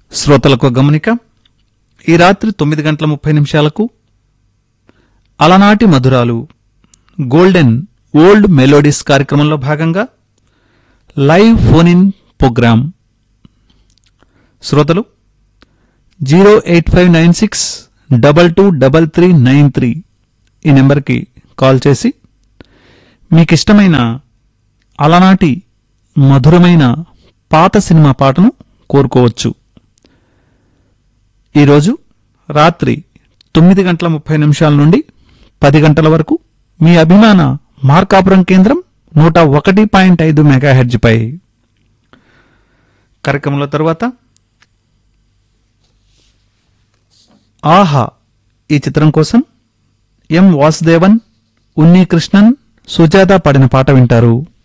శ్రోతలకు గమనిక ఈ రాత్రి తొమ్మిది గంటల ముప్పై నిమిషాలకు అలనాటి మధురాలు గోల్డెన్ ఓల్డ్ మెలోడీస్ కార్యక్రమంలో భాగంగా లైవ్ ఫోన్ ఇన్ ప్రోగ్రాం శ్రోతలు zero eight five nine six double two double three nine three ఈ నెంబర్కి కాల్ చేసి మీకిష్టమైన అలనాటి మధురమైన పాత సినిమా పాటను కోరుకోవచ్చు ఈరోజు రాత్రి తొమ్మిది గంటల ముప్పై నిమిషాల నుండి పది గంటల వరకు మీ అభిమాన మార్కాపురం కేంద్రం నూట ఒకటి పాయింట్ ఐదు మెగాహెర్జ్పై కార్యక్రమంలో తరువాత ఆహా ఈ చిత్రం కోసం ఎం వాసుదేవన్ ఉన్నీ కృష్ణన్ సుజాత పాడిన పాట వింటారు